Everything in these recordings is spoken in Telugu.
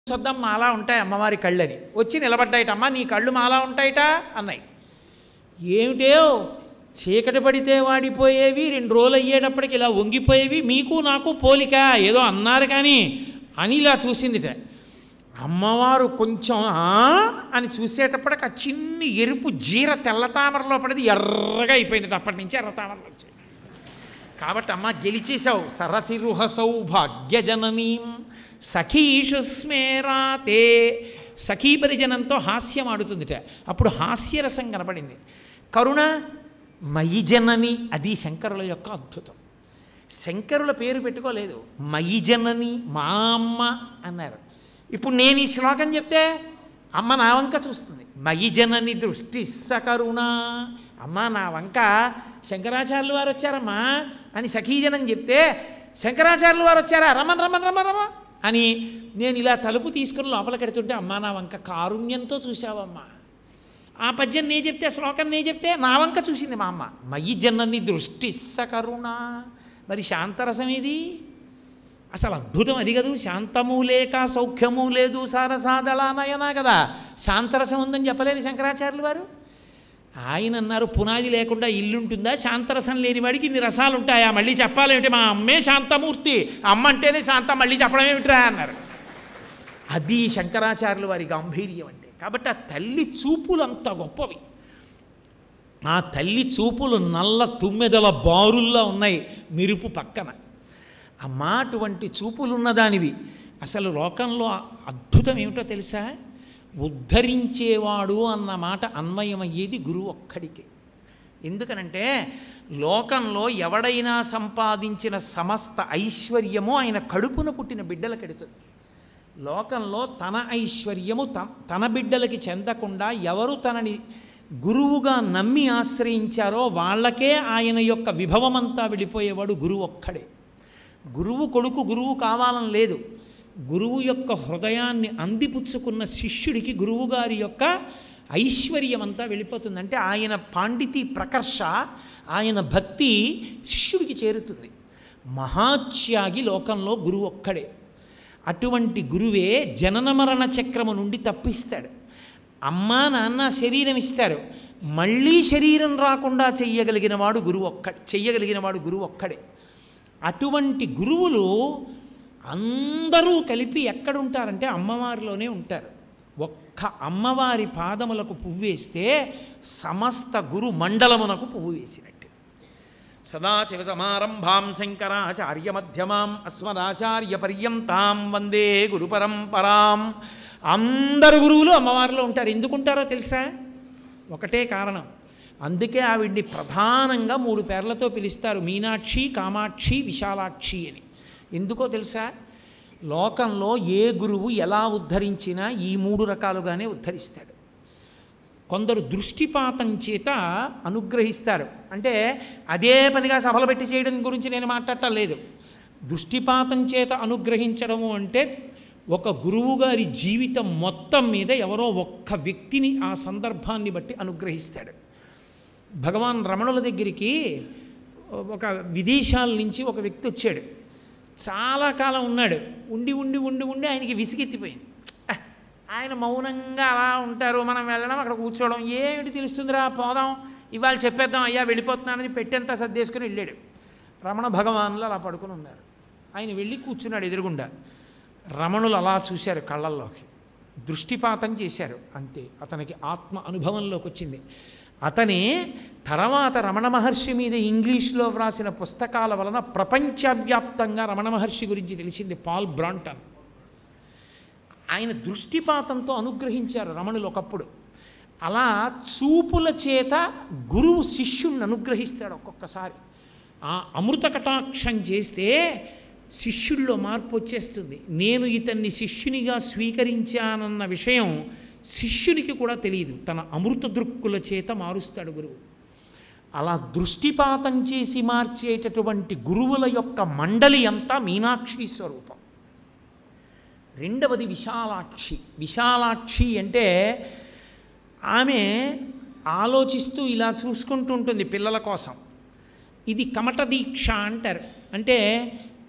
సొద్దం మాలా ఉంటాయి అమ్మవారి కళ్ళని వచ్చి నిలబడ్డాయిట అమ్మ నీ కళ్ళు మాలా ఉంటాయిట అన్నాయి ఏమిటో చీకటి పడితే వాడిపోయేవి రెండు రోజులు అయ్యేటప్పటికి ఇలా వంగిపోయేవి మీకు నాకు పోలిక ఏదో అన్నారు కానీ అని ఇలా చూసిందిట అమ్మవారు కొంచెం "ఆ?" అని చూసేటప్పటికి ఆ చిన్ని ఎరుపు జీర తెల్ల తామరలో పడింది ఎర్రగా అయిపోయింది అప్పటి నుంచి ఎర్ర తామరలు వచ్చాయి కాబట్టి అమ్మ గెలిచేశావు సరసిరుహ సౌభాగ్యజననీం సఖీషు స్మేరాతే సఖీ పరిజనంతో హాస్యం ఆడుతుందిట అప్పుడు హాస్యరసం కనపడింది కరుణ మయి జనని అది శంకరుల యొక్క అద్భుతం శంకరుల పేరు పెట్టుకోలేదు మయి జనని మా అమ్మ అన్నారు ఇప్పుడు నేను ఈ శ్లోకం చెప్తే అమ్మ నా వంక చూస్తుంది మయి జనని దృష్టి సకరుణ అమ్మ నా వంక శంకరాచార్యులు వారు వచ్చారమ్మా అని సఖీజనం చెప్తే శంకరాచార్యులు వారు వచ్చారా రమన్ రమన్ రమన్ రమ అని నేను ఇలా తలుపు తీసుకుని లోపలికెడుతుంటే అమ్మా నా వంక కారుణ్యంతో చూసావమ్మా ఆ పద్యం నే చెప్తే శ్లోకం నే చెప్తే నా వంక చూసింది మా అమ్మ మయి జనని దృష్టి సకరుణ మరి శాంతరసం ఏది అసలు అద్భుతం అది కదూ శాంతము లేక సౌఖ్యము లేదు సారసాదళానయనా కదా శాంతరసం ఉందని చెప్పలేదు శంకరాచార్యులు వారు ఆయన అన్నారు పునాది లేకుండా ఇల్లుంటుందా శాంతరసం లేని వాడికి ఇన్ని రసాలు ఉంటాయా మళ్ళీ చెప్పాలేమిటి మా అమ్మే శాంతమూర్తి అమ్మ అంటేనే శాంతం మళ్ళీ చెప్పడం ఏమిట్రా అన్నారు అది శంకరాచార్యుల వారి గాంభీర్యం అంటే కాబట్టి ఆ తల్లి చూపులు అంత గొప్పవి ఆ తల్లి చూపులు నల్ల తుమ్మెదల బారుల్లో ఉన్నాయి మిరుపు పక్కన అమ్మా అటువంటి చూపులున్న దానివి అసలు లోకంలో అద్భుతం ఏమిటో తెలుసా ఉద్ధరించేవాడు అన్న మాట అన్వయమయ్యేది గురువు ఒక్కడికే ఎందుకనంటే లోకంలో ఎవడైనా సంపాదించిన సమస్త ఐశ్వర్యము ఆయన కడుపున పుట్టిన బిడ్డలకెడుతుంది లోకంలో తన ఐశ్వర్యము త తన బిడ్డలకి చెందకుండా ఎవరు తనని గురువుగా నమ్మి ఆశ్రయించారో వాళ్ళకే ఆయన యొక్క విభవమంతా వెళ్ళిపోయేవాడు గురువు ఒక్కడే గురువు కొడుకు గురువు కావాలని లేదు గురువు యొక్క హృదయాన్ని అందిపుచ్చుకున్న శిష్యుడికి గురువుగారి యొక్క ఐశ్వర్యం అంతా వెళ్ళిపోతుంది అంటే ఆయన పాండితి ప్రకర్ష ఆయన భక్తి శిష్యుడికి చేరుతుంది మహాత్యాగి లోకంలో గురువు ఒక్కడే అటువంటి గురువే జనన మరణ చక్రము నుండి తప్పిస్తాడు అమ్మా నాన్న శరీరం ఇస్తారు మళ్ళీ శరీరం రాకుండా చెయ్యగలిగిన వాడు గురువు ఒక్క చెయ్యగలిగిన వాడు గురువు ఒక్కడే అటువంటి గురువులు అందరూ కలిపి ఎక్కడుంటారంటే అమ్మవారిలోనే ఉంటారు ఒక్క అమ్మవారి పాదములకు పువ్వు వేస్తే సమస్త గురు మండలమునకు పువ్వు వేసినట్టు సదాశివ సమారంభాం శంకరాచార్య మధ్యమాం అస్మదాచార్య పర్యంతాం వందే గురు పరంపరాం అందరు గురువులు అమ్మవారిలో ఉంటారు ఎందుకుంటారో తెలుసా ఒకటే కారణం అందుకే ఆవిడ్ని ప్రధానంగా మూడు పేర్లతో పిలుస్తారు మీనాక్షి కామాక్షి విశాలాక్షి అని ఎందుకో తెలుసా లోకంలో ఏ గురువు ఎలా ఉద్ధరించినా ఈ మూడు రకాలుగానే ఉద్ధరిస్తాడు కొందరు దృష్టిపాతం చేత అనుగ్రహిస్తారు అంటే అదే పనిగా సభలు పెట్టి చేయడం గురించి నేను మాట్లాడటం లేదు దృష్టిపాతం చేత అనుగ్రహించడము అంటే ఒక గురువు గారి జీవితం మొత్తం మీద ఎవరో ఒక్క వ్యక్తిని ఆ సందర్భాన్ని బట్టి అనుగ్రహిస్తాడు భగవాన్ రమణుల దగ్గరికి ఒక విదేశాల నుంచి ఒక వ్యక్తి వచ్చాడు చాలా కాలం ఉన్నాడు ఉండి ఉండి ఉండి ఉండి ఆయనకి విసిగెత్తిపోయింది "అహ్, ఆయన మౌనంగా అలా ఉంటారు మనం వెళ్ళడం అక్కడ కూర్చోవడం ఏమిటి తెలుస్తుందిరా పోదాం ఇవాళ చెప్పేద్దాం అయ్యా వెళ్ళిపోతున్నానని పెట్టేంత సర్దేసుకుని వెళ్ళాడు రమణ భగవాన్లు అలా పడుకుని ఉన్నారు ఆయన వెళ్ళి కూర్చున్నాడు ఎదురుగుండా రమణులు అలా చూశారు కళ్ళల్లోకి దృష్టిపాతం చేశారు అంతే అతనికి ఆత్మ అనుభవంలోకి వచ్చింది అతనే తర్వాత రమణ మహర్షి మీద ఇంగ్లీష్లో వ్రాసిన పుస్తకాల వలన ప్రపంచవ్యాప్తంగా రమణ మహర్షి గురించి తెలిసింది పాల్ బ్రాంటన్ ఆయన దృష్టిపాతంతో అనుగ్రహించారు రమణులు ఒకప్పుడు అలా చూపుల చేత గురువు శిష్యుణ్ణి అనుగ్రహిస్తాడు ఒక్కొక్కసారి ఆ అమృత కటాక్షం చేస్తే శిష్యుల్లో మార్పు వచ్చేస్తుంది నేను ఇతన్ని శిష్యునిగా స్వీకరించానన్న విషయం శిష్యునికి కూడా తెలియదు తన అమృత దృక్కుల చేత మారుస్తాడు గురువు అలా దృష్టిపాతం చేసి మార్చేటటువంటి గురువుల యొక్క మండలి అంతా మీనాక్షి స్వరూపం రెండవది విశాలాక్షి విశాలాక్షి అంటే ఆమె ఆలోచిస్తూ ఇలా చూసుకుంటూ ఉంటుంది పిల్లల కోసం ఇది కమట దీక్ష అంటారు అంటే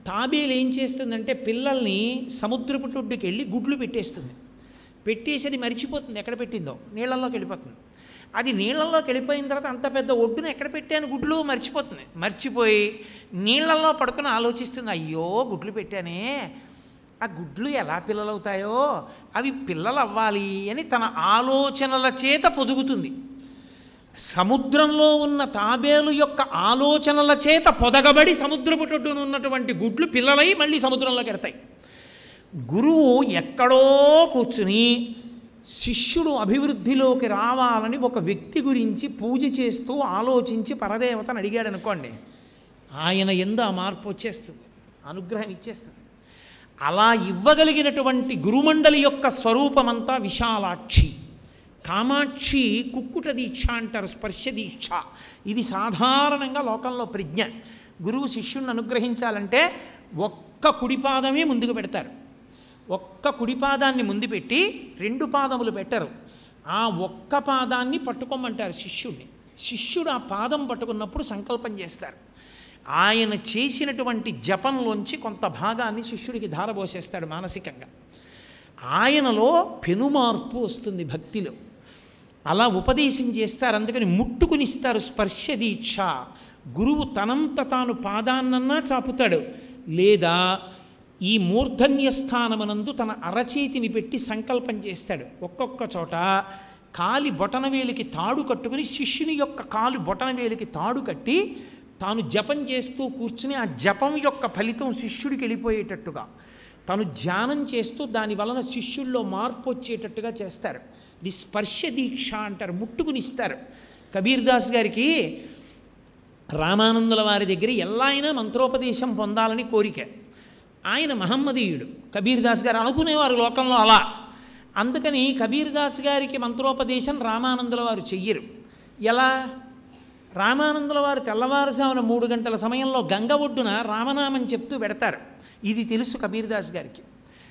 తాబేలు ఏం చేస్తుందంటే పిల్లల్ని సముద్రపు టొడ్డుకి వెళ్ళి గుడ్లు పెట్టేస్తుంది పెట్టేసి అది మరిచిపోతుంది ఎక్కడ పెట్టిందో నీళ్ళల్లోకి వెళ్ళిపోతుంది అది నీళ్ళల్లోకి వెళ్ళిపోయిన తర్వాత అంత పెద్ద ఒడ్డున ఎక్కడ పెట్టాను గుడ్లు మర్చిపోతుంది మర్చిపోయి నీళ్ళల్లో పడుకుని ఆలోచిస్తుంది అయ్యో గుడ్లు పెట్టానే ఆ గుడ్లు ఎలా పిల్లలవుతాయో అవి పిల్లలు అవ్వాలి అని తన ఆలోచనల చేత పొదుగుతుంది సముద్రంలో ఉన్న తాబేలు యొక్క ఆలోచనల చేత పొదగబడి సముద్రపు టొడ్డున ఉన్నటువంటి గుడ్లు పిల్లలై మళ్ళీ సముద్రంలోకి ఎడతాయి గురువు ఎక్కడో కూర్చుని శిష్యుడు అభివృద్ధిలోకి రావాలని ఒక వ్యక్తి గురించి పూజ చేస్తూ ఆలోచించి పరదేవతను అడిగాడు అనుకోండి ఆయన ఎందు ఆ మార్పు వచ్చేస్తుంది అనుగ్రహం ఇచ్చేస్తుంది అలా ఇవ్వగలిగినటువంటి గురుమండలి యొక్క స్వరూపమంతా విశాలాక్షి కామాక్షి కుక్కుట దీక్ష అంటారు స్పర్శ దీక్ష ఇది సాధారణంగా లోకంలో ప్రజ్ఞ గురువు శిష్యుణ్ణి అనుగ్రహించాలంటే ఒక్క కుడిపాదమే ముందుకు పెడతారు ఒక్క కుడిపాదాన్ని ముందు పెట్టి రెండు పాదములు పెట్టరు ఆ ఒక్క పాదాన్ని పట్టుకోమంటారు శిష్యుడిని శిష్యుడు ఆ పాదం పట్టుకున్నప్పుడు సంకల్పం చేస్తారు ఆయన చేసినటువంటి జపంలోంచి కొంత భాగాన్ని శిష్యుడికి ధారపోసేస్తాడు మానసికంగా ఆయనలో పెనుమార్పు వస్తుంది భక్తిలో అలా ఉపదేశం చేస్తారు అందుకని ముట్టుకుని ఇస్తారు స్పర్శ దీక్ష గురువు తనంత తాను పాదాన్నన్నా చాపుతాడు లేదా ఈ మూర్ధన్య స్థానమునందు తన అరచేతిని పెట్టి సంకల్పం చేస్తాడు ఒక్కొక్క చోట కాలి బొటనవేలికి తాడు కట్టుకుని శిష్యుని యొక్క కాలు బొటనవేలికి తాడు కట్టి తాను జపం చేస్తూ కూర్చుని ఆ జపం యొక్క ఫలితం శిష్యుడికి వెళ్ళిపోయేటట్టుగా తను ధ్యానం చేస్తూ దాని వలన శిష్యుల్లో మార్పు వచ్చేటట్టుగా చేస్తారు ఇది స్పర్శ దీక్ష అంటారు ముట్టుకుని ఇస్తారు కబీర్ దాస్ గారికి రామానందుల వారి దగ్గర ఎలా అయినా మంత్రోపదేశం పొందాలని కోరిక ఆయన మహమ్మదీయుడు కబీర్ దాస్ గారు అనుకునేవారు లోకంలో అలా అందుకని కబీర్ దాస్ గారికి మంత్రోపదేశం రామానందుల వారు చెయ్యరు ఎలా రామానందుల వారు తెల్లవారుజామున మూడు గంటల సమయంలో గంగ ఒడ్డున రామనామం చెప్తూ పెడతారు ఇది తెలుసు కబీర్ దాస్ గారికి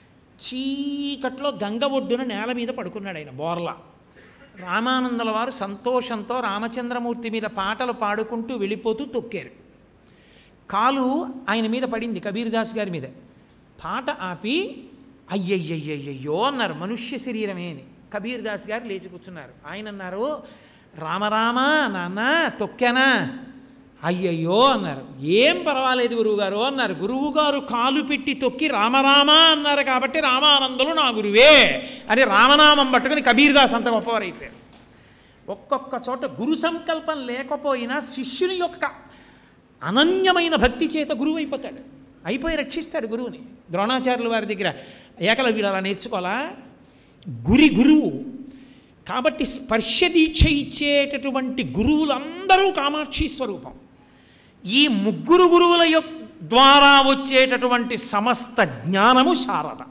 చీకట్లో గంగ ఒడ్డున నేల మీద పడుకున్నాడు ఆయన బోర్లా రామానందుల వారు సంతోషంతో రామచంద్రమూర్తి మీద పాటలు పాడుకుంటూ వెళ్ళిపోతూ తొక్కారు కాలు ఆయన మీద పడింది కబీర్ దాస్ గారి మీద పాట ఆపి అయ్యయ్యయ్యయ్యో అన్నారు మనుష్య శరీరమే అని కబీర్ దాస్ గారు లేచి కూర్చున్నారు ఆయన అన్నారు రామరామ నాన్న తొక్కానా అయ్యయ్యో అన్నారు ఏం పర్వాలేదు గురువుగారు అన్నారు గురువుగారు కాలు పెట్టి తొక్కి రామరామ అన్నారు కాబట్టి రామానందులు నా గురువే అని రామనామం పట్టుకుని కబీర్దాస్ అంత గొప్పవారైపోయారు ఒక్కొక్క చోట గురు సంకల్పం లేకపోయినా శిష్యుని యొక్క అనన్యమైన భక్తి చేత గురువు అయిపోతాడు అయిపోయి రక్షిస్తాడు గురువుని ద్రోణాచార్యుల వారి దగ్గర ఏకలవ్యులు అలా నేర్చుకోవాలా గురి గురువు కాబట్టి స్పర్శ దీక్ష ఇచ్చేటటువంటి గురువులందరూ కామాక్షి స్వరూపం ఈ ముగ్గురు గురువుల యొక్క ద్వారా వచ్చేటటువంటి సమస్త జ్ఞానము శారద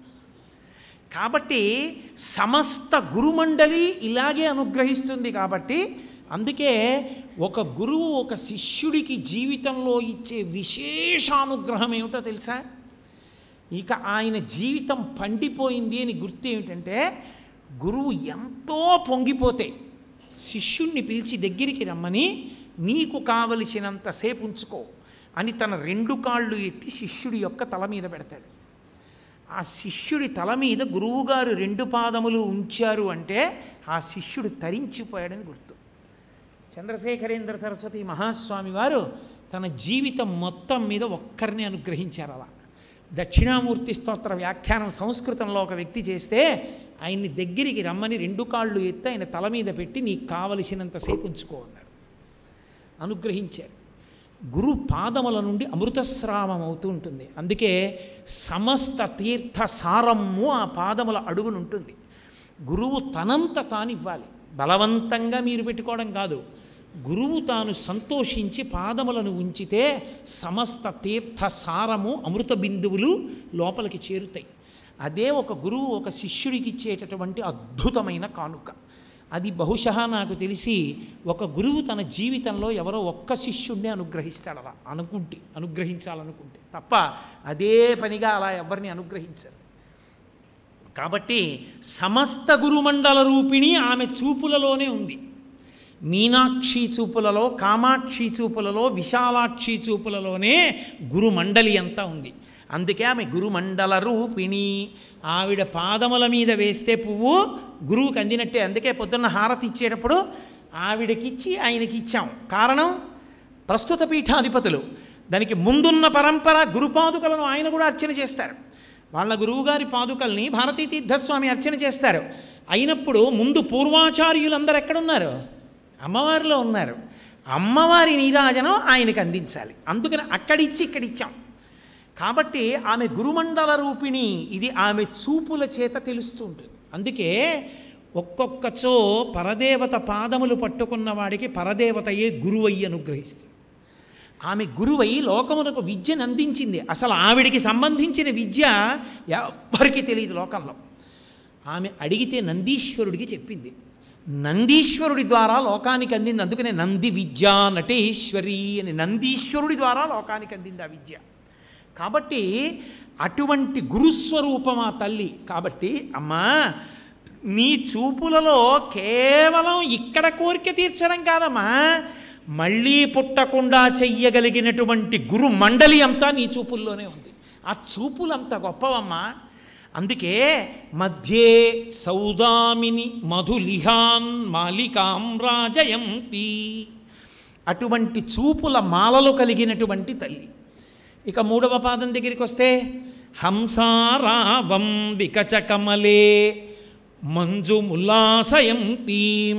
కాబట్టి సమస్త గురుమండలి ఇలాగే అనుగ్రహిస్తుంది కాబట్టి అందుకే ఒక గురువు ఒక శిష్యుడికి జీవితంలో ఇచ్చే విశేషానుగ్రహం ఏమిటో తెలుసా ఇక ఆయన జీవితం పండిపోయింది అని గుర్తు ఏమిటంటే గురువు ఎంతో పొంగిపోతే శిష్యుణ్ణి పిలిచి దగ్గరికి రమ్మని నీకు కావలసినంతసేపు ఉంచుకో అని తన రెండు కాళ్ళు ఎత్తి శిష్యుడి యొక్క తల మీద పెడతాడు ఆ శిష్యుడి తల మీద గురువుగారు రెండు పాదములు ఉంచారు అంటే ఆ శిష్యుడు తరించిపోయాడని గుర్తు చంద్రశేఖరేంద్ర సరస్వతి మహాస్వామి వారు తన జీవితం మొత్తం మీద ఒక్కరిని అనుగ్రహించారు అలా దక్షిణామూర్తి స్తోత్ర వ్యాఖ్యానం సంస్కృతంలో ఒక వ్యక్తి చేస్తే ఆయన్ని దగ్గరికి రమ్మని రెండు కాళ్ళు ఎత్తి ఆయన తల మీద పెట్టి నీకు కావలసినంతసేపు ఉంచుకో అన్నారు అనుగ్రహించారు గురు పాదముల నుండి అమృతస్రావం అవుతూ ఉంటుంది అందుకే సమస్త తీర్థ సారము ఆ పాదముల అడుగునుంటుంది గురువు తనంత తాను ఇవ్వాలి బలవంతంగా మీరు పెట్టుకోవడం కాదు గురువు తాను సంతోషించి పాదములను ఉంచితే సమస్త తీర్థ సారము అమృత బిందువులు లోపలికి చేరుతాయి అదే ఒక గురువు ఒక శిష్యుడికి ఇచ్చేటటువంటి అద్భుతమైన కానుక అది బహుశः నాకు తెలిసి ఒక గురువు తన జీవితంలో ఎవరో ఒక్క శిష్యుడిని అనుగ్రహిస్తాడు అలా అనుకుంటే అనుగ్రహించాలనుకుంటే తప్ప అదే పనిగా అలా ఎవరిని అనుగ్రహించరు కాబట్టి సమస్త గురుమండల రూపిణి ఆమె చూపులలోనే ఉంది మీనాక్షి చూపులలో కామాక్షి చూపులలో విశాలాక్షి చూపులలోనే గురుమండలి అంతా ఉంది అందుకే ఆమె గురుమండల రూపిణి ఆవిడ పాదముల మీద వేస్తే పువ్వు గురువుకి అందినట్టే అందుకే పొద్దున్న హారతి ఇచ్చేటప్పుడు ఆవిడకిచ్చి ఆయనకి ఇచ్చాం కారణం ప్రస్తుత పీఠాధిపతులు దానికి ముందున్న పరంపర గురుపాదుకలను ఆయన కూడా అర్చన చేస్తారు వాళ్ళ గురువుగారి పాదుకల్ని భారతీ తీర్థస్వామి అర్చన చేస్తారు అయినప్పుడు ముందు పూర్వాచార్యులందరూ ఎక్కడున్నారు అమ్మవారిలో ఉన్నారు అమ్మవారి నీరాజనం ఆయనకి అందించాలి అందుకని అక్కడిచ్చి ఇక్కడిచ్చాం కాబట్టి ఆమె గురుమండల రూపిణి ఇది ఆమె చూపుల చేత తెలుస్తూ ఉంటుంది అందుకే ఒక్కొక్కచో పరదేవత పాదములు పట్టుకున్న వాడికి పరదేవతయే గురువయ్యి అనుగ్రహిస్తుంది ఆమె గురువై లోకమునకు విద్యను అందించింది అసలు ఆవిడికి సంబంధించిన విద్య ఎవ్వరికీ తెలియదు లోకంలో ఆమె అడిగితే నందీశ్వరుడికి చెప్పింది నందీశ్వరుడి ద్వారా లోకానికి అందింది అందుకనే నంది విద్యా నటేశ్వరి అని నందీశ్వరుడి ద్వారా లోకానికి అందింది ఆ విద్య కాబట్టి అటువంటి గురుస్వరూపం ఆ తల్లి కాబట్టి అమ్మా నీ చూపులలో కేవలం ఇక్కడ కోరిక తీర్చడం కాదమ్మా మళ్ళీ పుట్టకుండా చెయ్యగలిగినటువంటి గురు మండలి అంతా నీ చూపుల్లోనే ఉంది ఆ చూపులంత గొప్పవమ్మా అందుకే మధ్యే సౌదామిని మధులిహాన్ మాలికాం రాజయంతి అటువంటి చూపుల మాలలు కలిగినటువంటి తల్లి ఇక మూడవ పాదం దగ్గరికి వస్తే హంసారావం వికచకమలే మంజుముల్లాసయంతీం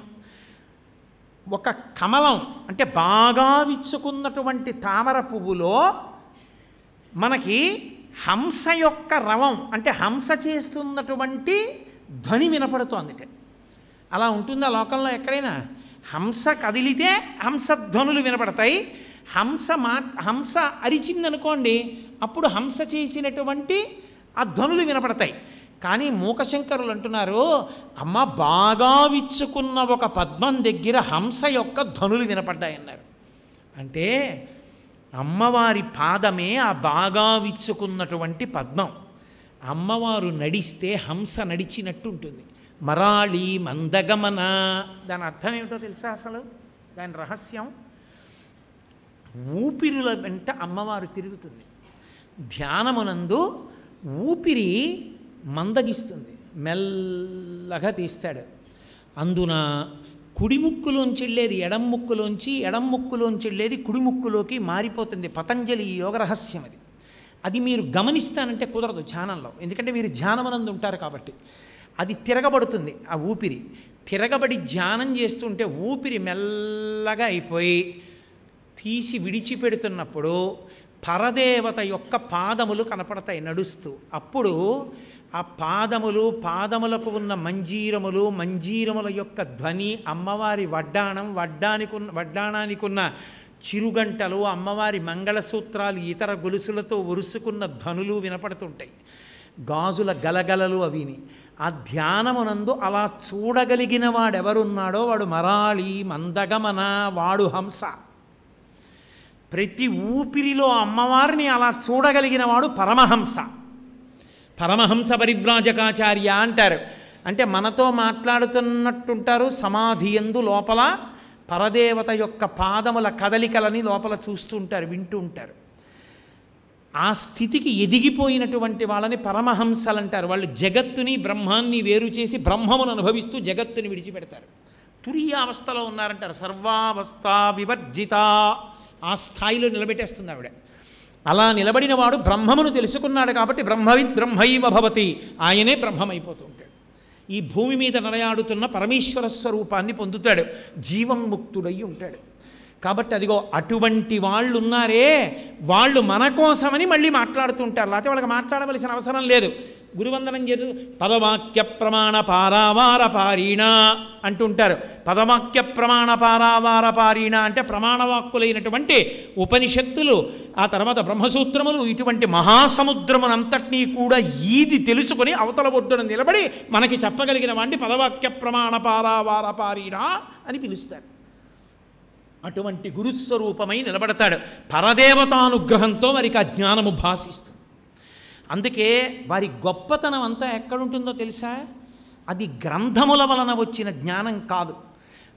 ఒక కమలం అంటే బాగా విచ్చుకున్నటువంటి తామర పువ్వులో మనకి హంస యొక్క రవం అంటే హంస చేస్తున్నటువంటి ధ్వని వినపడుతోందిట అలా ఉంటుందా లోకంలో ఎక్కడైనా హంస కదిలితే హంస ధ్వనులు వినపడతాయి హంస మా హంస అరిచిందనుకోండి అప్పుడు హంస చేసినటువంటి ఆ ధ్వనులు వినపడతాయి కానీ మూకశంకరులు అంటున్నారు అమ్మ బాగా విచ్చుకున్న ఒక పద్మం దగ్గర హంస యొక్క ధ్వనులు వినపడ్డాయన్నారు అంటే అమ్మవారి పాదమే ఆ బాగా విచ్చుకున్నటువంటి పద్మం అమ్మవారు నడిస్తే హంస నడిచినట్టు ఉంటుంది మరాళి మందగమన దాని అర్థం ఏమిటో తెలుసా అసలు దాని రహస్యం ఊపిరుల వెంట అమ్మవారు తిరుగుతుంది ధ్యానమునందు ఊపిరి మందగిస్తుంది మెల్లగా తీస్తాడు అందున కుడి ముక్కులోంచి వెళ్ళేది ఎడం ముక్కులోంచి ఎడం ముక్కులోంచి వెళ్ళేది కుడి ముక్కులోకి మారిపోతుంది పతంజలి యోగ రహస్యం అది అది మీరు గమనిస్తానంటే కుదరదు ధ్యానంలో ఎందుకంటే మీరు ధ్యానమునందు ఉంటారు కాబట్టి అది తిరగబడుతుంది ఆ ఊపిరి తిరగబడి ధ్యానం చేస్తుంటే ఊపిరి మెల్లగా అయిపోయి తీసి విడిచిపెడుతున్నప్పుడు పరదేవత యొక్క పాదములు కనపడతాయి నడుస్తూ అప్పుడు ఆ పాదములు పాదములకు ఉన్న మంజీరములు మంజీరముల యొక్క ధ్వని అమ్మవారి వడ్డాణం వడ్డానికి ఉన్న వడ్డాణానికి ఉన్న చిరుగంటలు అమ్మవారి మంగళసూత్రాలు ఇతర గొలుసులతో ఒరుసుకున్న ధ్వనులు వినపడుతుంటాయి గాజుల గలగలలు అవిని ఆ ధ్యానమునందు అలా చూడగలిగిన వాడెవరున్నాడో వాడు మరాళి మందగమన వాడు హంస ప్రతి ఊపిరిలో అమ్మవారిని అలా చూడగలిగిన వాడు పరమహంస పరమహంస పరివ్రాజకాచార్య అంటారు అంటే మనతో మాట్లాడుతున్నట్టుంటారు సమాధి ఎందు లోపల పరదేవత యొక్క పాదముల కదలికలని లోపల చూస్తూ ఉంటారు వింటూ ఉంటారు ఆ స్థితికి ఎదిగిపోయినటువంటి వాళ్ళని పరమహంసలు అంటారు వాళ్ళు జగత్తుని బ్రహ్మాన్ని వేరు చేసి బ్రహ్మమును అనుభవిస్తూ జగత్తుని విడిచిపెడతారు తురీయావస్థలో ఉన్నారంటారు సర్వావస్థ వివర్జిత ఆ స్థాయిలో నిలబెట్టేస్తుంది ఆవిడ అలా నిలబడిన వాడు బ్రహ్మమును తెలుసుకున్నాడు కాబట్టి బ్రహ్మవిద్ బ్రహ్మైవ భవతి ఆయనే బ్రహ్మమైపోతూ ఉంటాడు ఈ భూమి మీద నడయాడుతున్న పరమేశ్వర స్వరూపాన్ని పొందుతాడు జీవం ముక్తుడై ఉంటాడు కాబట్టి అదిగో అటువంటి వాళ్ళు ఉన్నారే వాళ్ళు మన కోసమని మళ్ళీ మాట్లాడుతుంటారు లేకపోతే వాళ్ళకి మాట్లాడవలసిన అవసరం లేదు గురువందనం చేదు పదవాక్య ప్రమాణ పారావార పారీణ అంటుంటారు పదవాక్య ప్రమాణ పారావార పారీణ అంటే ప్రమాణవాక్కులైనటువంటి ఉపనిషత్తులు ఆ తర్వాత బ్రహ్మసూత్రములు ఇటువంటి మహాసముద్రమునంతటినీ కూడా ఈది తెలుసుకొని అవతల ఒడ్డున నిలబడి మనకి చెప్పగలిగిన వాడిని పదవాక్య ప్రమాణ పారావార పారీణ అని పిలుస్తారు అటువంటి గురుస్వరూపమై నిలబడతాడు పరదేవతానుగ్రహంతో వారికి ఆ జ్ఞానము భాషిస్తుంది అందుకే వారి గొప్పతనం అంతా ఎక్కడుంటుందో తెలుసా అది గ్రంథముల వలన వచ్చిన జ్ఞానం కాదు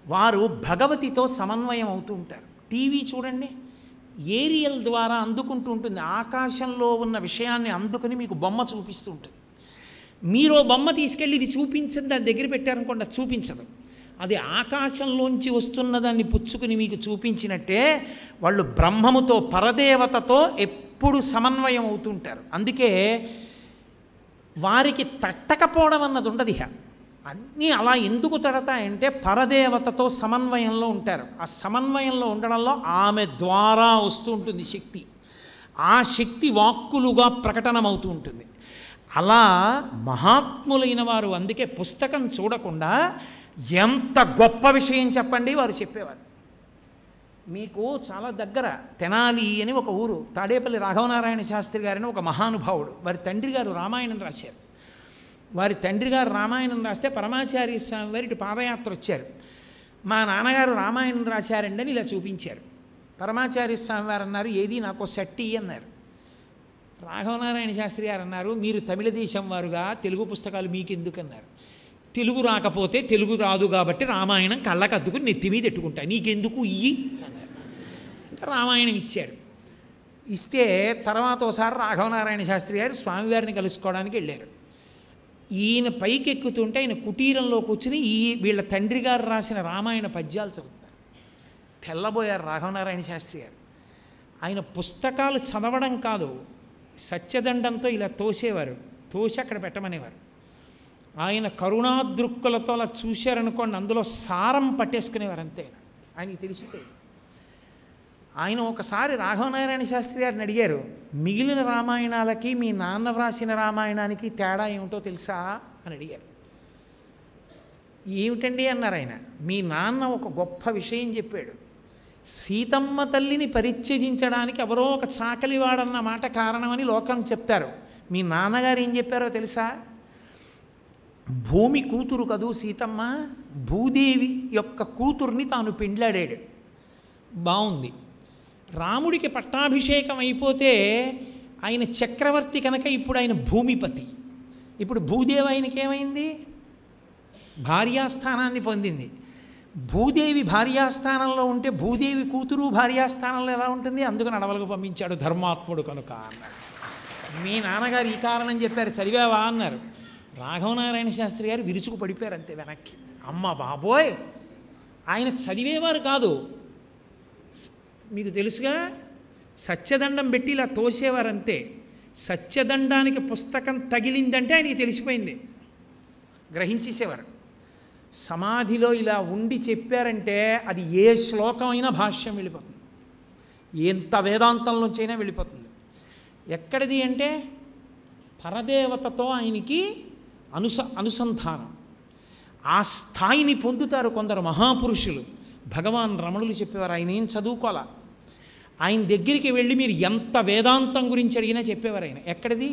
వారు భగవతితో సమన్వయం అవుతూ ఉంటారు టీవీ చూడండి ఏరియల్ ద్వారా అందుకుంటూ ఉంటుంది ఆకాశంలో ఉన్న విషయాన్ని అందుకుని మీకు బొమ్మ చూపిస్తూ ఉంటుంది మీరు ఓ బొమ్మ తీసుకెళ్ళి ఇది చూపించండి దాని దగ్గర పెట్టారనుకోండి అది చూపించదు అది ఆకాశంలోంచి వస్తున్న దాన్ని పుచ్చుకుని మీకు చూపించినట్టే వాళ్ళు బ్రహ్మముతో పరదేవతతో ఎప్పుడు సమన్వయం అవుతుంటారు అందుకే వారికి తట్టకపోవడం అన్నది ఉండదు ఇహ అన్నీ అలా ఎందుకు తడతాయంటే పరదేవతతో సమన్వయంలో ఉంటారు ఆ సమన్వయంలో ఉండడంలో ఆమె ద్వారా వస్తూ ఉంటుంది శక్తి ఆ శక్తి వాక్కులుగా ప్రకటనమవుతూ ఉంటుంది అలా మహాత్ములైన వారు అందుకే పుస్తకం చూడకుండా ఎంత గొప్ప విషయం చెప్పండి వారు చెప్పేవారు మీకు చాలా దగ్గర తెనాలి అని ఒక ఊరు తాడేపల్లి రాఘవనారాయణ శాస్త్రి గారని ఒక మహానుభావుడు వారి తండ్రి గారు రామాయణం రాశారు వారి తండ్రి గారు రామాయణం రాస్తే పరమాచార్య స్వామి వారి ఇటు పాదయాత్ర వచ్చారు మా నాన్నగారు రామాయణం రాశారండి అని ఇలా చూపించారు పరమాచార్య స్వామి వారు అన్నారు ఏది నాకు సెట్టి అన్నారు రాఘవనారాయణ శాస్త్రి గారు అన్నారు మీరు తమిళ దేశం వారుగా తెలుగు పుస్తకాలు మీకు ఎందుకన్నారు తెలుగు రాకపోతే తెలుగు రాదు కాబట్టి రామాయణం కళ్ళకు అద్దుకుని నెత్తి మీద ఎట్టుకుంటా నీకెందుకు ఇయ్యి అన్నారు అంటే రామాయణం ఇచ్చారు ఇస్తే తర్వాత ఒకసారి రాఘవనారాయణ శాస్త్రి గారు స్వామివారిని కలుసుకోవడానికి వెళ్ళారు ఈయన పైకి ఎక్కుతుంటే ఆయన కుటీరంలో కూర్చుని ఈ వీళ్ళ తండ్రి గారు రాసిన రామాయణ పద్యాలు చదువుతున్నారు తెల్లబోయారు రాఘవనారాయణ శాస్త్రి గారు ఆయన పుస్తకాలు చదవడం కాదు సత్యదండంతో ఇలా తోసేవారు తోసి అక్కడ పెట్టమనేవారు ఆయన కరుణాదృక్కులతో అలా చూశారనుకోండి అందులో సారం పట్టేసుకునేవారు అంతే ఆయన. ఆయనకి తెలిసిపోయింది ఆయన ఒకసారి రాఘవనారాయణ శాస్త్రి గారిని అడిగారు మిగిలిన రామాయణాలకి మీ నాన్న వ్రాసిన రామాయణానికి తేడా ఏమిటో తెలుసా అని అడిగారు ఏమిటండి అన్నారు ఆయన మీ నాన్న ఒక గొప్ప విషయం చెప్పాడు సీతమ్మ తల్లిని పరిత్యజించడానికి ఎవరో ఒక చాకలివాడన్న మాట కారణమని లోకం చెప్తారు మీ నాన్నగారు ఏం చెప్పారో తెలుసా భూమి కూతురు కదూ సీతమ్మ భూదేవి యొక్క కూతుర్ని తాను పెండ్లాడాడు బాగుంది రాముడికి పట్టాభిషేకం అయిపోతే ఆయన చక్రవర్తి కనుక ఇప్పుడు ఆయన భూమిపతి ఇప్పుడు భూదేవి ఆయనకి ఏమైంది భార్యాస్థానాన్ని పొందింది భూదేవి భార్యాస్థానంలో ఉంటే భూదేవి కూతురు భార్యాస్థానంలో ఎలా ఉంటుంది అందుకు నడవలకు పంపించాడు ధర్మాత్ముడు కనుక అన్నాడు మీ నాన్నగారు ఈ కారణం చెప్పారు చదివావా అన్నారు రాఘవనారాయణ శాస్త్రి గారు విరుచుకు పడిపోయారు అంతే వెనక్కి అమ్మ బాబోయ్ ఆయన చదివేవారు కాదు మీకు తెలుసుగా సత్యదండం పెట్టి ఇలా తోసేవారంతే సత్యదండానికి పుస్తకం తగిలిందంటే ఆయనకి తెలిసిపోయింది గ్రహించేసేవారు సమాధిలో ఇలా ఉండి చెప్పారంటే అది ఏ శ్లోకమైనా భాష్యం వెళ్ళిపోతుంది ఎంత వేదాంతంలోంచైనా వెళ్ళిపోతుంది ఎక్కడిది అంటే పరదేవతతో ఆయనకి అనుస అనుసంధానం ఆ స్థాయిని పొందుతారు కొందరు మహాపురుషులు భగవాన్ రమణులు చెప్పేవారు ఆయన ఏం చదువుకోవాలా ఆయన దగ్గరికి వెళ్ళి మీరు ఎంత వేదాంతం గురించి అడిగినా చెప్పేవారు ఆయన ఎక్కడిది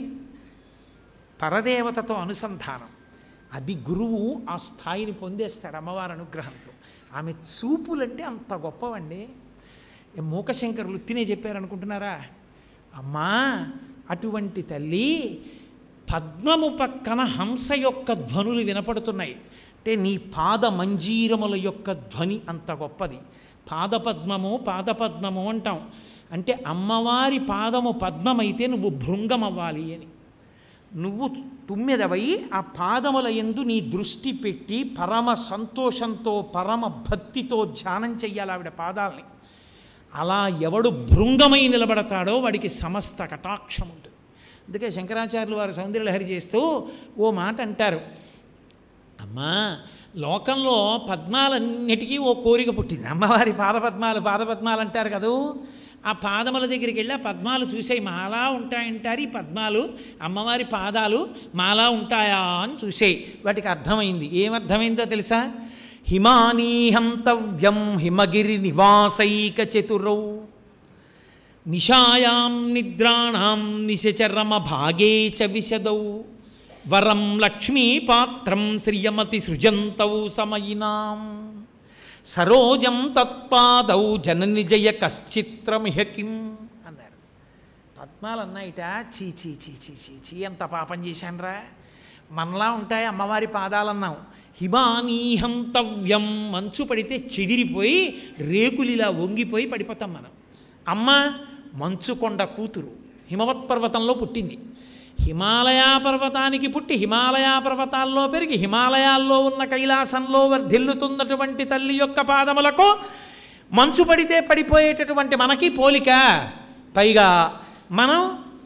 పరదేవతతో అనుసంధానం అది గురువు ఆ స్థాయిని పొందేస్తాడు అమ్మవారి అనుగ్రహంతో ఆమె చూపులంటే అంత గొప్పవండి ఏ మూకశంకరులు తినే చెప్పారనుకుంటున్నారా అమ్మా అటువంటి తల్లి పద్మము పక్కన హంస యొక్క ధ్వనులు వినపడుతున్నాయి అంటే నీ పాద మంజీరముల యొక్క ధ్వని అంత గొప్పది పాదపద్మము పాదపద్మము అంటాం అంటే అమ్మవారి పాదము పద్మమైతే నువ్వు భృంగం అవ్వాలి అని నువ్వు తుమ్మెదవై ఆ పాదముల ఎందు నీ దృష్టి పెట్టి పరమ సంతోషంతో పరమ భక్తితో ధ్యానం చెయ్యాలి ఆవిడ పాదాలని అలా ఎవడు భృంగమై నిలబడతాడో వాడికి సమస్త కటాక్షం ఉంటుంది అందుకే శంకరాచార్యులు వారు సౌందర్యలహరి చేస్తూ ఓ మాట అంటారు అమ్మా లోకంలో పద్మాలన్నిటికీ ఓ కోరిక పుట్టింది అమ్మవారి పాదపద్మాలు పాదపద్మాలు అంటారు కదూ ఆ పాదముల దగ్గరికి వెళ్ళి ఆ పద్మాలు చూసాయి మాలా ఉంటాయంటారు ఈ పద్మాలు అమ్మవారి పాదాలు మాలా ఉంటాయా అని చూసాయి వాటికి అర్థమైంది ఏమర్థమైందో తెలుసా హిమానీహంతవ్యం హిమగిరి నివాసైక చతురౌ నిశాయాం నిద్రాణాం నిశచరమ భాగే చ విశదౌ వరం లక్ష్మీపాత్రం శ్రియమతి సృజంతౌ సమయినాం సరోజం తత్పాదౌ జనని జయ కశ్చిత్రమిహ కిం అన్నారు పద్మాలు అన్నాయిట చీ చీ చీ చీ చీ చీ ఎంత పాపం చేశానురా మనలా ఉంటాయి అమ్మవారి పాదాలన్నాం హిమానీహంతవ్యం మంచు పడితే చెదిరిపోయి రేకులిలా వంగిపోయి పడిపోతాం మనం అమ్మ మంచు కొండ కూతురు హిమవత్ పర్వతంలో పుట్టింది హిమాలయ పర్వతానికి పుట్టి హిమాలయ పర్వతాల్లో పెరిగి హిమాలయాల్లో ఉన్న కైలాసంలో వర్ధిల్లుతున్నటువంటి తల్లి యొక్క పాదములకు మంచు పడితే పడిపోయేటటువంటి మనకి పోలిక పైగా మనం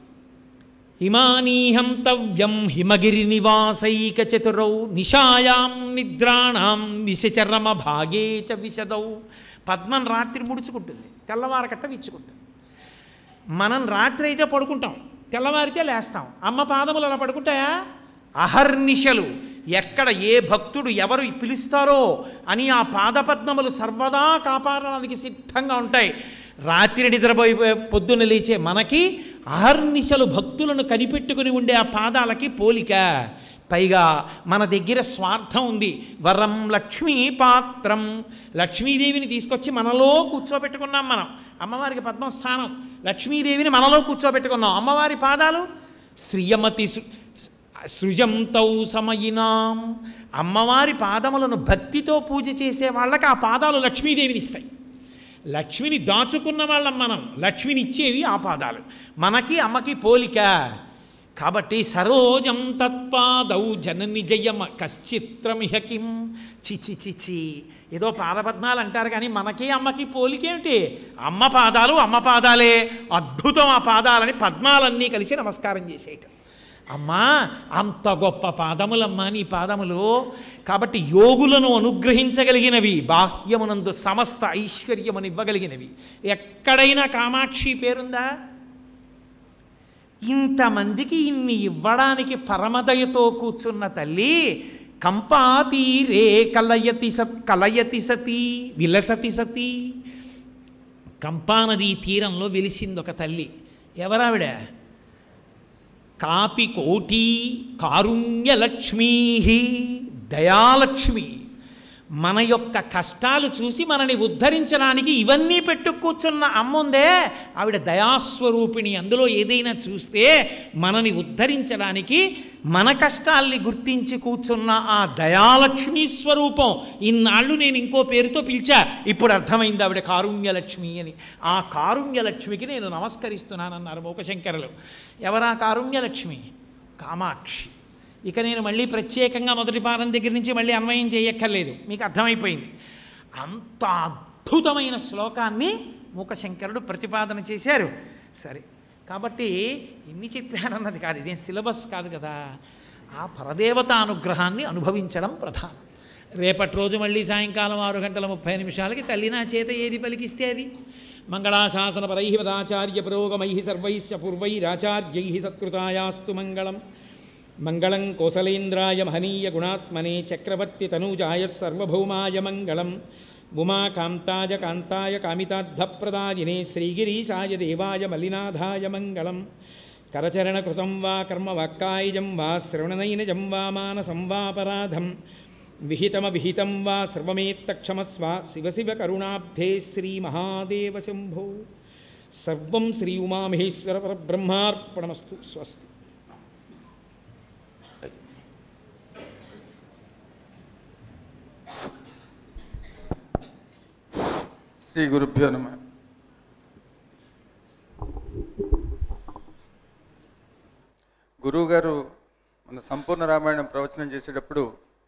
హిమానీహంతవ్యం హిమగిరి నివాసైక చతురౌ నిశాయాం నిద్రాణం నిశచరమ భాగే చ విశదౌ పద్మం రాత్రి ముడుచుకుంటుంది తెల్లవారకట్ట విచ్చుకుంటుంది మనం రాత్రి అయితే పడుకుంటాం తెల్లవారితే లేస్తాం అమ్మ పాదములు అలా పడుకుంటాయా అహర్నిశలు ఎక్కడ ఏ భక్తుడు ఎవరు పిలుస్తారో అని ఆ పాదపద్మములు సర్వదా కాపాడడానికి సిద్ధంగా ఉంటాయి రాత్రి నిద్రపోయి పొద్దున్న లేచే మనకి అహర్నిశలు భక్తులను కనిపెట్టుకుని ఉండే ఆ పాదాలకి పోలిక పైగా మన దగ్గర స్వార్థం ఉంది వరం లక్ష్మీ పాత్రం లక్ష్మీదేవిని తీసుకొచ్చి మనలో కూర్చోబెట్టుకున్నాం మనం అమ్మవారికి పద్మస్థానం లక్ష్మీదేవిని మనలో కూర్చోబెట్టుకున్నాం అమ్మవారి పాదాలు శ్రియమతి సృ- సృజంతౌ సమయినాం అమ్మవారి పాదములను భక్తితో పూజ చేసే వాళ్ళకి ఆ పాదాలు లక్ష్మీదేవిని ఇస్తాయి లక్ష్మిని దాచుకున్న వాళ్ళం మనం లక్ష్మిని ఇచ్చేవి ఆ పాదాలు మనకి అమ్మకి పోలిక కాబట్టి సరోజం తత్పాదౌ జనని జయమ కశ్చిత్రమిహ కిం చిచి చిచి ఏదో పాదపద్మాలు అంటారు కానీ మనకి అమ్మకి పోలికేమిటి అమ్మ పాదాలు అమ్మ పాదాలే అద్భుతం ఆ పాదాలని పద్మాలన్నీ కలిసి నమస్కారం చేసేయటం అమ్మా అంత గొప్ప పాదములమ్మా నీ పాదములు కాబట్టి యోగులను అనుగ్రహించగలిగినవి బాహ్యమునందు సమస్త ఐశ్వర్యమును ఇవ్వగలిగినవి ఎక్కడైనా కామాక్షి పేరుందా ఇంతమందికి ఇన్ని ఇవ్వడానికి పరమదయతో కూర్చున్న తల్లి కంపాతీరే కలయతి సత్ కలయతి సతి విలసతి సతి కంపానదీ తీరంలో వెలిసింది ఒక తల్లి ఎవరావిడ కాపి కోటి కారుణ్యలక్ష్మీ దయాలక్ష్మి మన యొక్క కష్టాలు చూసి మనని ఉద్ధరించడానికి ఇవన్నీ పెట్టు కూర్చున్న అమ్ముందే ఆవిడ దయాస్వరూపిణి అందులో ఏదైనా చూస్తే మనని ఉద్ధరించడానికి మన కష్టాల్ని గుర్తించి కూర్చున్న ఆ దయాలక్ష్మీ స్వరూపం ఇన్నాళ్ళు నేను ఇంకో పేరుతో పిలిచా ఇప్పుడు అర్థమైంది ఆవిడ కారుణ్యలక్ష్మి అని ఆ కారుణ్యలక్ష్మికి నేను నమస్కరిస్తున్నానన్నారు మూకశంకరులు ఎవరా కారుణ్యలక్ష్మి కామాక్షి ఇక నేను మళ్ళీ ప్రత్యేకంగా మొదటి పాదం దగ్గర నుంచి మళ్ళీ అన్వయం చేయక్కర్లేదు మీకు అర్థమైపోయింది అంత అద్భుతమైన శ్లోకాన్ని మూకశంకరుడు ప్రతిపాదన చేశారు సరే కాబట్టి ఎన్ని చెప్పానన్నది కాదు ఇదేం సిలబస్ కాదు కదా ఆ పరదేవత అనుగ్రహాన్ని అనుభవించడం ప్రధానం రేపటి రోజు మళ్ళీ సాయంకాలం ఆరు గంటల ముప్పై నిమిషాలకి తల్లి నా చేత ఏది పలికిస్తే అది మంగళాశాసన పరై పదాచార్య పురోగమై సర్వైశ్చ పూర్వైరాచార్యై సత్కృతాయాస్తు మంగళం మంగళం కోసలేంద్రాయ మహనీయ గుణాత్మనే చక్రవర్తి తనూజాయ సర్వభౌమాయ మంగళం ఉమాకాంతాయ కాంతాయ కామితార్థప్రదాయినే శ్రీగిరీశాయ దేవాయ మలినాథాయ మంగళం కరచరణకృతం వా కర్మవాక్కాయజం వా శ్రవణనైనజం వా మానసం వాపరాధం విహితమవిహితం వా సర్వమేత్తక్షమస్వ శివ శివ కరుణాబ్ధే శ్రీమహాదేవ శంభో సర్వం శ్రీ ఉమామహేశ్వర పరబ్రహ్మార్పణమస్తు స్వస్తి శ్రీ గురుభ్యో నమ గురువుగారు మన సంపూర్ణ రామాయణం ప్రవచనం చేసేటప్పుడు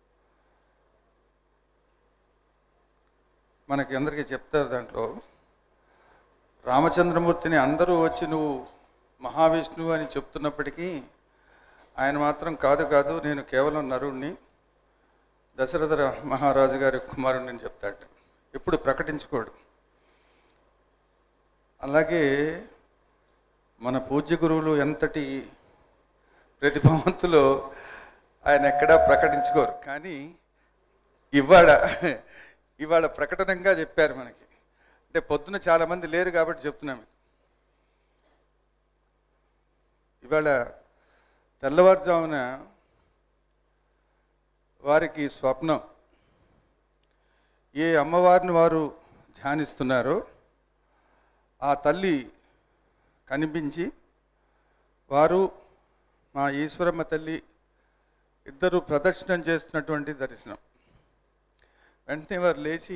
మనకి అందరికీ చెప్తారు దాంట్లో రామచంద్రమూర్తిని అందరూ వచ్చి నువ్వు మహావిష్ణువు అని చెప్తున్నప్పటికీ ఆయన మాత్రం కాదు కాదు నేను కేవలం నరుణ్ణి దశరథ రా- మహారాజు గారి కుమారుణ్ణి అని చెప్తాడు ఎప్పుడు ప్రకటించుకోడు అలాగే మన పూజ్య గురువులు ఎంతటి ప్రతిభావంతులో ఆయన ఎక్కడా ప్రకటించుకోరు కానీ ఇవాళ ఇవాళ ప్రకటనంగా చెప్పారు మనకి అంటే పొద్దున చాలామంది లేరు కాబట్టి చెప్తున్నాం మీకు. ఇవాళ తెల్లవారుజామున వారికి స్వప్నం ఏ అమ్మవారిని వారు ధ్యానిస్తున్నారో ఆ తల్లి కనిపించి వారు మా ఈశ్వరమ్మ తల్లి ఇద్దరు ప్రదర్శనం చేస్తున్నటువంటి దర్శనం వెంటనే వారు లేచి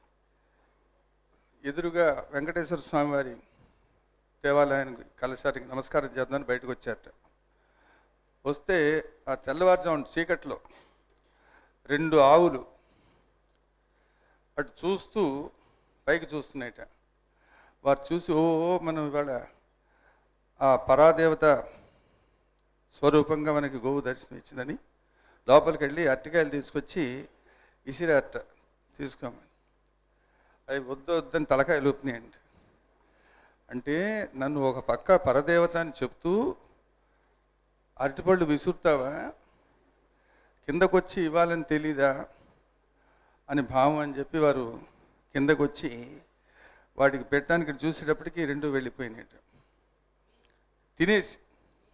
ఎదురుగా వెంకటేశ్వర స్వామి వారి దేవాలయానికి కలశానికి నమస్కారం చేద్దామని బయటకు వచ్చారట వస్తే ఆ తెల్లవారుజామున చీకట్లో రెండు ఆవులు అటు చూస్తూ పైకి చూస్తున్నాయట వారు చూసి ఓ ఓ, మనం ఇవాళ ఆ పరాదేవత స్వరూపంగా మనకి గోవు దర్శనం ఇచ్చిందని లోపలికి వెళ్ళి అరటికాయలు తీసుకొచ్చి విసిరారట తీసుకోమని అవి వద్దు వద్దని తలకాయలు ఊపినాయండి అంటే నన్ను ఒక పక్క పరదేవత అని చెప్తూ అరటిపళ్ళు విసురుతావా కిందకొచ్చి ఇవ్వాలని తెలీదా అని భావం అని చెప్పి వారు కిందకొచ్చి వాటికి పెట్టడానికి చూసేటప్పటికి రెండు వెళ్ళిపోయినాయి తినేసి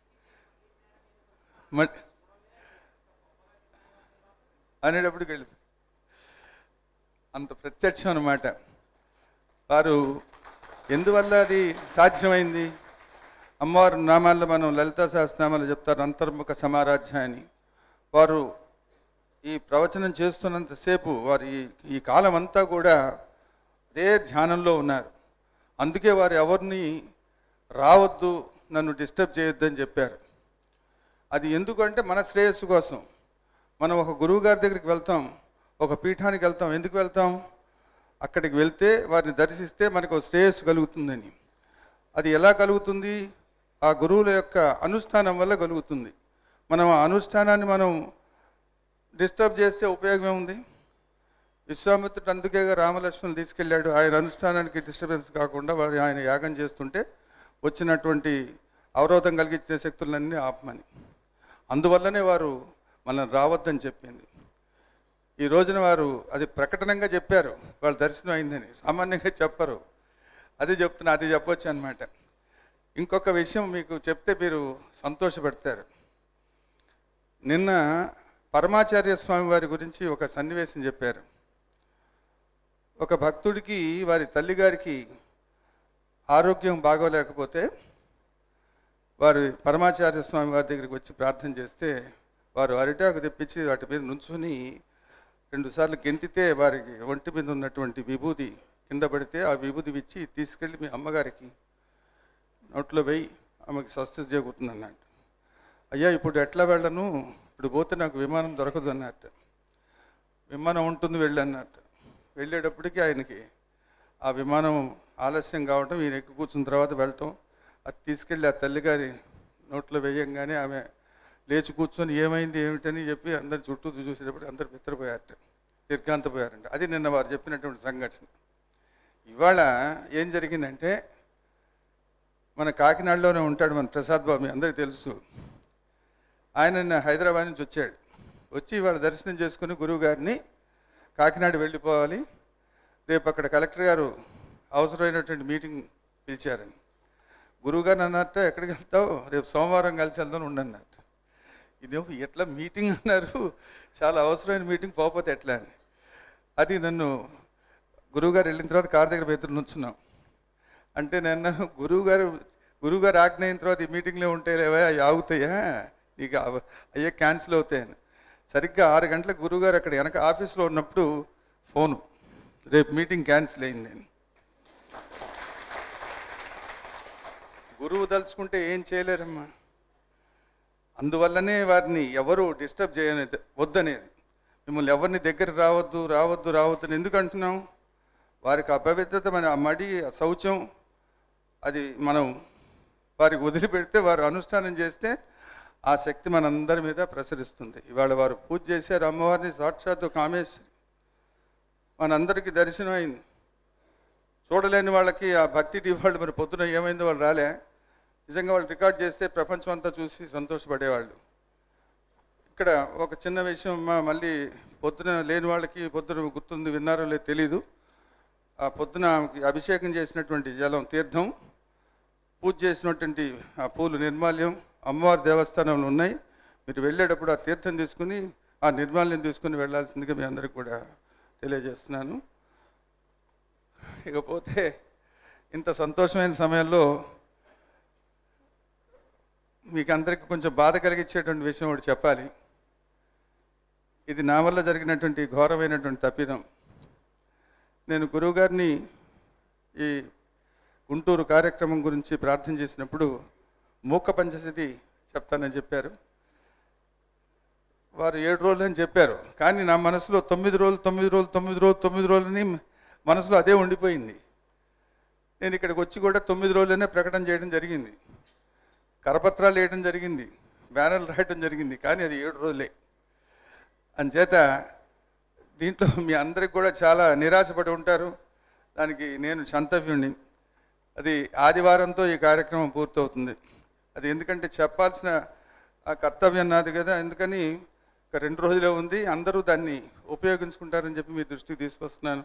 మ- అనేటప్పటికి వెళ్ళిపోయి అంత ప్రత్యక్షం అన్నమాట వారు ఎందువల్ల అది సాధ్యమైంది అమ్మవారి నామాల్లో మనం లలితా సహస్రనామాలు చెప్తారు అంతర్ముఖ సమారాధ్య అని వారు ఈ ప్రవచనం చేస్తున్నంతసేపు వారు ఈ ఈ కాలం అంతా కూడా అదే ధ్యానంలో ఉన్నారు అందుకే వారు ఎవరిని రావద్దు నన్ను డిస్టర్బ్ చేయొద్దని చెప్పారు అది ఎందుకంటే మన శ్రేయస్సు కోసం మనం ఒక గురువు గారి దగ్గరికి వెళ్తాం ఒక పీఠానికి వెళ్తాం ఎందుకు వెళ్తాం అక్కడికి వెళ్తే వారిని దర్శిస్తే మనకు ఒక శ్రేయస్సు కలుగుతుందని అది ఎలా కలుగుతుంది ఆ గురువుల యొక్క అనుష్ఠానం వల్ల కలుగుతుంది మనం ఆ అనుష్ఠానాన్ని మనం డిస్టర్బ్ చేస్తే ఉపయోగం ఏముంది విశ్వామిత్రుడు అందుకేగా రామలక్ష్మణులు తీసుకెళ్ళాడు ఆయన అనుష్ఠానానికి డిస్టర్బెన్స్ కాకుండా వాడు ఆయన యాగం చేస్తుంటే వచ్చినటువంటి అవరోధం కలిగించే శక్తులన్నీ ఆపమని అందువల్లనే వారు మనం రావద్దని చెప్పింది ఈ రోజున వారు అది ప్రకటనంగా చెప్పారు వాళ్ళ దర్శనం అయిందని సామాన్యంగా చెప్పరు అది చెప్తున్నా అది చెప్పొచ్చు అనమాట ఇంకొక విషయం మీకు చెప్తే మీరు సంతోషపెడతారు నిన్న పరమాచార్య స్వామి వారి గురించి ఒక సన్నివేశం చెప్పారు ఒక భక్తుడికి వారి తల్లిగారికి ఆరోగ్యం బాగోలేకపోతే వారు పరమాచార్య స్వామి వారి దగ్గరికి వచ్చి ప్రార్థన చేస్తే వారు అరిటాకు తెప్పించి వాటి మీద నుంచుని రెండుసార్లు గెంతితే వారికి ఒంటి మీద ఉన్నటువంటి విభూది కింద పడితే ఆ విభూది ఇచ్చి తీసుకెళ్ళి మీ అమ్మగారికి నోట్లో వెయ్యి ఆమెకి స్వస్థ చేకూరుతుంది అన్నట్టు అయ్యా ఇప్పుడు ఎట్లా వెళ్ళను ఇప్పుడు పోతే నాకు విమానం దొరకదు అన్నట్టు విమానం ఉంటుంది వెళ్ళి అన్నట్టు వెళ్ళేటప్పటికి ఆయనకి ఆ విమానం ఆలస్యం కావటం ఈయన ఎక్కి కూర్చున్న తర్వాత వెళ్ళటం అది తీసుకెళ్ళి ఆ తల్లిగారి నోట్లో వేయంగానే ఆమె లేచి కూర్చొని ఏమైంది ఏమిటని చెప్పి అందరి చుట్టూ చూసేటప్పుడు అందరు బిత్తరపోయారట నిర్గాంతపోయారంట అది నిన్న వారు చెప్పినటువంటి సంఘటన ఇవాళ ఏం జరిగిందంటే మన కాకినాడలోనే ఉంటాడు మన ప్రసాద్ బాబు మీ అందరికీ తెలుసు ఆయన నిన్న హైదరాబాద్ నుంచి వచ్చాడు వచ్చి ఇవాళ దర్శనం చేసుకుని గురువు గారిని కాకినాడ వెళ్ళిపోవాలి రేపు అక్కడ కలెక్టర్ గారు అవసరమైనటువంటి మీటింగ్ పిలిచారని గురువు గారు అన్నట్ట ఎక్కడికి వెళ్తావు రేపు సోమవారం కలిసి వెళ్దాం ఉండన్నట్టు ఇదేమో ఎట్లా మీటింగ్ అన్నారు చాలా అవసరమైన మీటింగ్ పోకపోతే ఎట్లా అని అది నన్ను గురువుగారు వెళ్ళిన తర్వాత కారు దగ్గర పెద్దరు నుంచున్నాం అంటే నేను గురువు గారు గురువు గారు ఆజ్ఞ అయిన తర్వాత ఈ మీటింగ్లో ఉంటే లేవా అవి ఆగుతాయా నీకు అవ- అయ్యే క్యాన్సిల్ అవుతాయని సరిగ్గా ఆరు గంటలకు గురువుగారు అక్కడ వెనక ఆఫీస్లో ఉన్నప్పుడు ఫోను రేపు మీటింగ్ క్యాన్సిల్ అయిందని గురువు దలుచుకుంటే ఏం చేయలేరమ్మా అందువల్లనే వారిని ఎవరు డిస్టర్బ్ చేయనేది వద్దనేది మిమ్మల్ని ఎవరిని దగ్గర రావద్దు రావద్దు రావద్దు అని ఎందుకు అంటున్నాం వారికి అపవిత్రత మన ఆ మడి ఆ శౌచం అది మనం వారికి వదిలిపెడితే వారు అనుష్ఠానం చేస్తే ఆ శక్తి మనందరి మీద ప్రసరిస్తుంది ఇవాళ వారు పూజ చేశారు అమ్మవారిని సాక్షాత్తు కామేశ్వరి మనందరికీ దర్శనం అయింది చూడలేని వాళ్ళకి ఆ భక్తి వాళ్ళు మరి పొద్దున ఏమైందో వాళ్ళు రాలే నిజంగా వాళ్ళు రికార్డ్ చేస్తే ప్రపంచం అంతా చూసి సంతోషపడేవాళ్ళు ఇక్కడ ఒక చిన్న విషయం మా- మళ్ళీ పొద్దున లేని వాళ్ళకి పొద్దున గుర్తుంది విన్నారో లేదో తెలీదు ఆ పొద్దున ఆమెకి అభిషేకం చేసినటువంటి జలం తీర్థం పూజ చేసినటువంటి ఆ పూలు నిర్మాల్యం అమ్మవారి దేవస్థానంలో ఉన్నాయి మీరు వెళ్ళేటప్పుడు ఆ తీర్థం తీసుకుని ఆ నిర్మాల్యం తీసుకుని వెళ్ళాల్సిందిగా మీ అందరికి కూడా తెలియజేస్తున్నాను ఇకపోతే ఇంత సంతోషమైన సమయంలో మీకు అందరికీ కొంచెం బాధ కలిగించేటువంటి విషయం ఒకటి చెప్పాలి ఇది నా వల్ల జరిగినటువంటి ఘోరమైనటువంటి తప్పిదం నేను గురువుగారిని ఈ గుంటూరు కార్యక్రమం గురించి ప్రార్థన చేసినప్పుడు మూక పంచశతి చెప్తానని చెప్పారు వారు ఏడు రోజులు అని చెప్పారు కానీ నా మనసులో తొమ్మిది రోజులు తొమ్మిది రోజులు తొమ్మిది రోజులు తొమ్మిది రోజులని మనసులో అదే ఉండిపోయింది నేను ఇక్కడికి వచ్చి కూడా తొమ్మిది రోజులనే ప్రకటన చేయడం జరిగింది కరపత్రాలు వేయడం జరిగింది బ్యానర్లు రాయడం జరిగింది కానీ అది ఏడు రోజులే అంచేత దీంట్లో మీ అందరికి కూడా చాలా నిరాశపడి ఉంటారు దానికి నేను సంతవ్యుణ్ణి అది ఆదివారంతో ఈ కార్యక్రమం పూర్తవుతుంది అది ఎందుకంటే చెప్పాల్సిన ఆ కర్తవ్యం నాది కదా ఎందుకని ఒక రెండు రోజులే ఉంది అందరూ దాన్ని ఉపయోగించుకుంటారని చెప్పి మీ దృష్టికి తీసుకొస్తున్నాను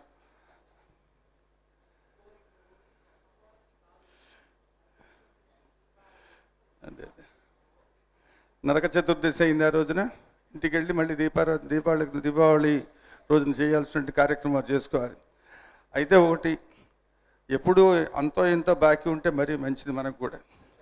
అదే అదే నరక చతుర్దశి అయింది ఆ రోజున ఇంటికి వెళ్ళి మళ్ళీ దీపారా దీపావళి దీపావళి రోజున చేయాల్సిన కార్యక్రమాలు చేసుకోవాలి అయితే ఒకటి ఎప్పుడు అంతో ఇంతో బాకీ ఉంటే మరీ మంచిది మనకు కూడా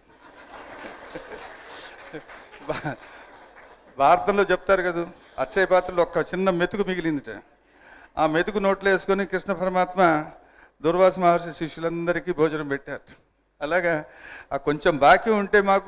భా- భారతంలో చెప్తారు కదా అక్షయ పాత్రలో ఒక్క చిన్న మెతుకు మిగిలిందిట ఆ మెతుకు నోట్లో వేసుకొని కృష్ణ పరమాత్మ దుర్వాస మహర్షి శిష్యులందరికీ భోజనం పెట్టారు అలాగా ఆ కొంచెం బాకీ ఉంటే మాకు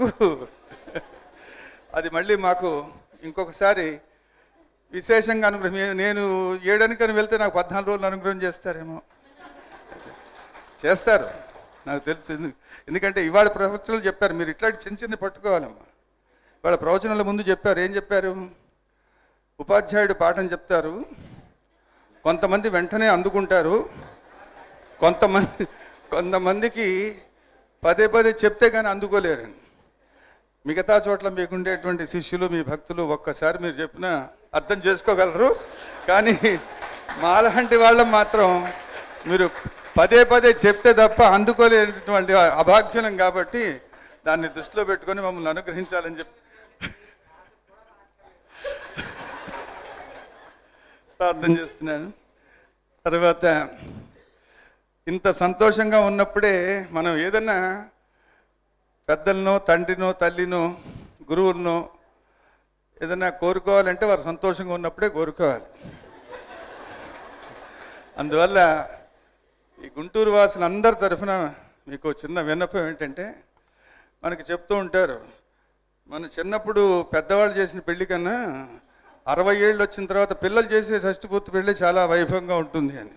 అది మళ్ళీ మాకు ఇంకొకసారి విశేషంగా అనుగ్రహం నే- నేను ఏడనికని వెళ్తే నాకు పద్నాలుగు రోజులు అనుగ్రహం చేస్తారేమో చేస్తారు నాకు తెలుసు ఎందు- ఎందుకంటే ఇవాళ ప్రవచనాలు చెప్పారు మీరు ఇట్లాంటి చిన్న చిన్న పట్టుకోవాలమ్మా ఇవాళ ప్రవచనాల ముందు చెప్పారు ఏం చెప్పారు ఉపాధ్యాయుడు పాఠం చెప్తారు కొంతమంది వెంటనే అందుకుంటారు కొంతమంది కొంతమందికి పదే పదే చెప్తే కానీ అందుకోలేరండి మిగతా చోట్ల మీకు ఉండేటువంటి శిష్యులు మీ భక్తులు ఒక్కసారి మీరు చెప్పినా అర్థం చేసుకోగలరు కానీ మాలాంటి వాళ్ళం మాత్రం మీరు పదే పదే చెప్తే తప్ప అందుకోలేనటువంటి అభాగ్యులం కాబట్టి దాన్ని దృష్టిలో పెట్టుకొని మమ్మల్ని అనుగ్రహించాలని చెప్పి ప్రార్థన చేస్తున్నాను తర్వాత ఇంత సంతోషంగా ఉన్నప్పుడే మనం ఏదన్నా పెద్దలనో తండ్రినో తల్లినో గురువులనో ఏదైనా కోరుకోవాలంటే వారు సంతోషంగా ఉన్నప్పుడే కోరుకోవాలి అందువల్ల ఈ గుంటూరు వాసులందరి తరఫున మీకు చిన్న విన్నపం ఏంటంటే మనకి చెప్తూ ఉంటారు మన చిన్నప్పుడు పెద్దవాళ్ళు చేసిన పెళ్లి కన్నా అరవై ఏళ్ళు వచ్చిన తర్వాత పిల్లలు చేసే షష్టిపూర్తి పెళ్ళి చాలా వైభవంగా ఉంటుంది అని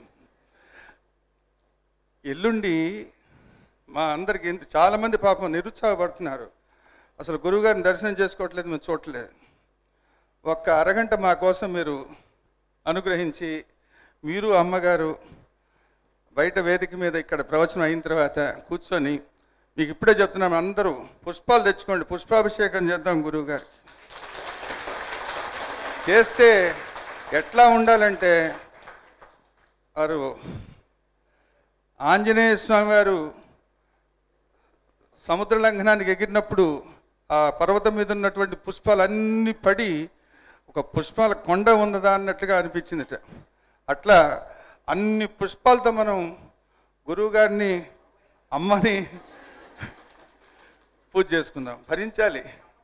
ఎల్లుండి మా అందరికి ఇంత చాలామంది పాపం నిరుత్సాహపడుతున్నారు అసలు గురువుగారిని దర్శనం చేసుకోవట్లేదు మేము చూడట్లేదు ఒక్క అరగంట మా కోసం మీరు అనుగ్రహించి మీరు అమ్మగారు బయట వేదిక మీద ఇక్కడ ప్రవచనం అయిన తర్వాత కూర్చొని మీకు ఇప్పుడే చెప్తున్నాం అందరూ పుష్పాలు తెచ్చుకోండి పుష్పాభిషేకం చేద్దాం గురువుగారు చేస్తే ఎట్లా ఉండాలంటే వారు ఆంజనేయ స్వామి వారు సముద్ర లంఘనానికి ఎగిరినప్పుడు ఆ పర్వతం మీద ఉన్నటువంటి పుష్పాలన్నీ పడి ఒక పుష్పాల కొండ ఉన్నదా అన్నట్లుగా అనిపించిందిట అట్లా అన్ని పుష్పాలతో మనం గురువుగారిని అమ్మని పూజ చేసుకుందాం భరించాలి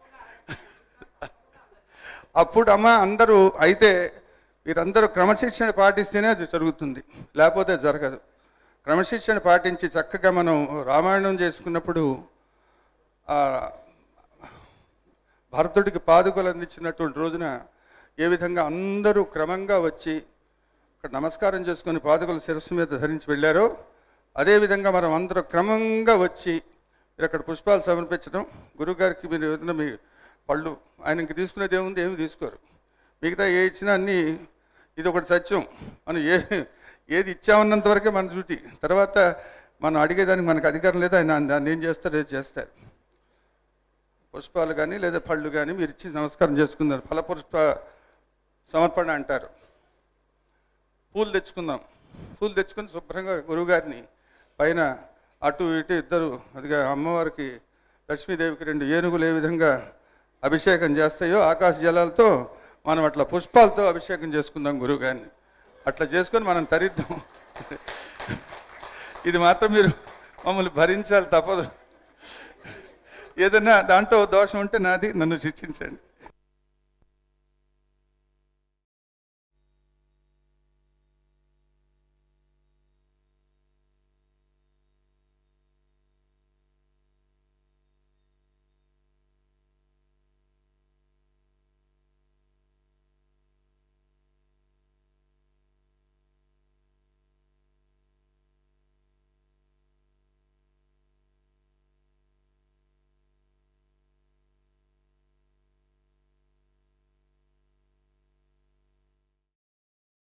అప్పుడు అమ్మ అందరూ అయితే వీరందరూ క్రమశిక్షణ పాటిస్తేనే అది జరుగుతుంది లేకపోతే జరగదు క్రమశిక్షణ పాటించి చక్కగా మనం రామాయణం చేసుకున్నప్పుడు ఆ భరతుడికి పాదుకలు అందించినటువంటి రోజున ఏ విధంగా అందరూ క్రమంగా వచ్చి అక్కడ నమస్కారం చేసుకొని పాదుకలు శిరస్సు మీద ధరించి వెళ్ళారో అదేవిధంగా మనం అందరూ క్రమంగా వచ్చి మీరు అక్కడ పుష్పాలు సమర్పించడం గురువుగారికి మీరు ఏదైనా మీ పళ్ళు ఆయనకి తీసుకునేది ఏముంది ఏమి తీసుకోరు మిగతా ఏ ఇచ్చినా అన్నీ ఇది ఒకటి సత్యం మనం ఏ ఏది ఇచ్చామన్నంత వరకే మన డ్యూటీ తర్వాత మనం అడిగేదానికి మనకు అధికారం లేదు ఆయన దాన్ని ఏం చేస్తారు ఏది చేస్తారు పుష్పాలు కానీ లేదా పళ్ళు కానీ మీరు ఇచ్చి నమస్కారం చేసుకుందాం ఫలపుష్ప సమర్పణ అంటారు పూలు తెచ్చుకుందాం పూలు తెచ్చుకొని శుభ్రంగా గురువుగారిని పైన అటు ఇటు ఇద్దరు అదిగా అమ్మవారికి లక్ష్మీదేవికి రెండు ఏనుగులు ఏ విధంగా అభిషేకం చేస్తాయో ఆకాశ జలాలతో మనం అట్లా పుష్పాలతో అభిషేకం చేసుకుందాం గురువుగారిని అట్లా చేసుకొని మనం తరిద్దాం ఇది మాత్రం మీరు మమ్మల్ని భరించాలి తప్పదు ఏదైనా దాంట్లో దోషం ఉంటే నాది నన్ను శిక్షించండి